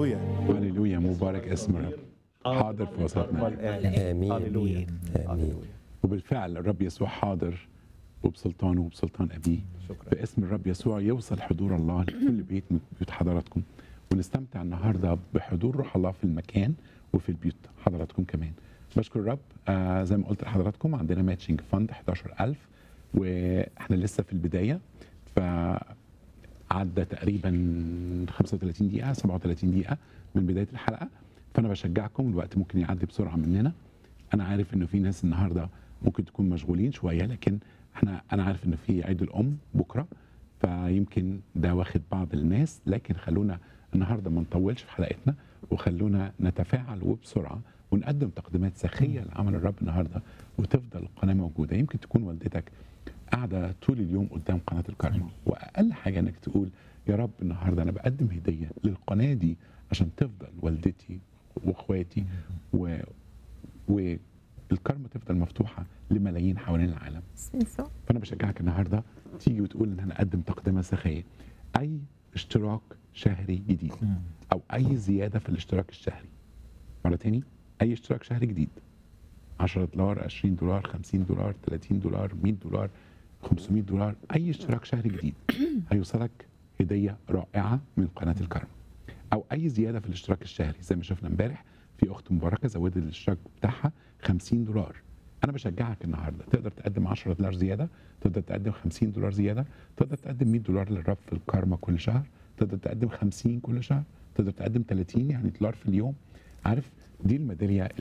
هللويا هللويا مبارك اسم الرب حاضر في وسطنا والآن آمين. هللويا آمين. هللويا وبالفعل الرب يسوع حاضر وبسلطانه وبسلطان ابيه شكرا باسم الرب يسوع يوصل حضور الله لكل بيت من بيوت حضراتكم ونستمتع النهارده بحضور روح الله في المكان وفي البيوت حضراتكم كمان بشكر الرب آه زي ما قلت لحضراتكم عندنا ماتشنج فند 11000 واحنا لسه في البدايه ف عدى تقريبا 35 دقيقه 37 دقيقه من بدايه الحلقه فانا بشجعكم الوقت ممكن يعدي بسرعه مننا انا عارف انه في ناس النهارده ممكن تكون مشغولين شويه لكن احنا انا عارف انه في عيد الام بكره فيمكن ده واخد بعض الناس لكن خلونا النهارده ما نطولش في حلقتنا وخلونا نتفاعل وبسرعه ونقدم تقديمات سخيه لعمل الرب النهارده وتفضل القناه موجوده يمكن تكون والدتك قاعده طول اليوم قدام قناه الكرمه واقل حاجه انك تقول يا رب النهارده انا بقدم هديه للقناه دي عشان تفضل والدتي واخواتي و والكرمه تفضل مفتوحه لملايين حوالين العالم باسم يسوع فانا بشجعك النهارده تيجي وتقول ان انا اقدم تقدمه سخيه اي اشتراك شهري جديد او اي زياده في الاشتراك الشهري مره تاني اي اشتراك شهري جديد 10 دولار 20 دولار 50 دولار 30 دولار 100 دولار 500 دولار اي اشتراك شهري جديد هيوصلك هديه رائعه من قناه الكرم او اي زياده في الاشتراك الشهري زي ما شفنا امبارح في اخت مباركه زودت الاشتراك بتاعها 50 دولار انا بشجعك النهارده تقدر تقدم 10 دولار زياده تقدر تقدم 50 دولار زياده تقدر تقدم 100 دولار للرب في الكارما كل شهر تقدر تقدم 50 كل شهر تقدر تقدم 30 يعني دولار في اليوم عارف دي الميداليه